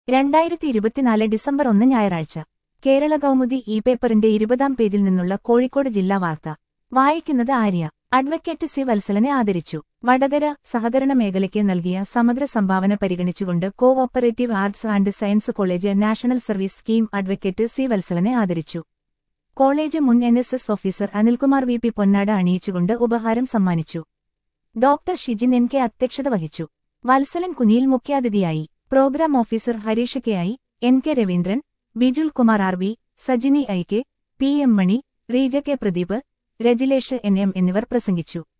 രണ്ടായിരത്തി ഇരുപത്തിനാല് ഡിസംബർ ഒന്ന് ഞായറാഴ്ച കേരള കൗമുദി ഇ പേപ്പറിന്റെ ഇരുപതാം പേജിൽ നിന്നുള്ള കോഴിക്കോട് ജില്ലാ വാർത്ത വായിക്കുന്നത് ആര്യ അഡ്വക്കേറ്റ് സി വത്സലനെ ആദരിച്ചു വടകര സഹകരണ മേഖലയ്ക്ക് നൽകിയ സമഗ്ര സംഭാവന പരിഗണിച്ചുകൊണ്ട് cooperative arts and science college national service scheme advocate C വത്സലനെ ആദരിച്ചു കോളേജ് മുൻ N S S officer Anilkumar V P പൊന്നാട അണിയിച്ചുകൊണ്ട് ഉപഹാരം സമ്മാനിച്ചു ഡോക്ടർ ഷിജിൻ എൻ കെ അധ്യക്ഷത വഹിച്ചു വത്സലൻ കുനിയിൽ മുഖ്യാതിഥിയായി programme officer Hareesh K I N K Raveendran Bijul Kumar R B Sajini I K P M Mani Reeja K Pradeep Rajilesh N M എന്നിവർ പ്രസംഗിച്ചു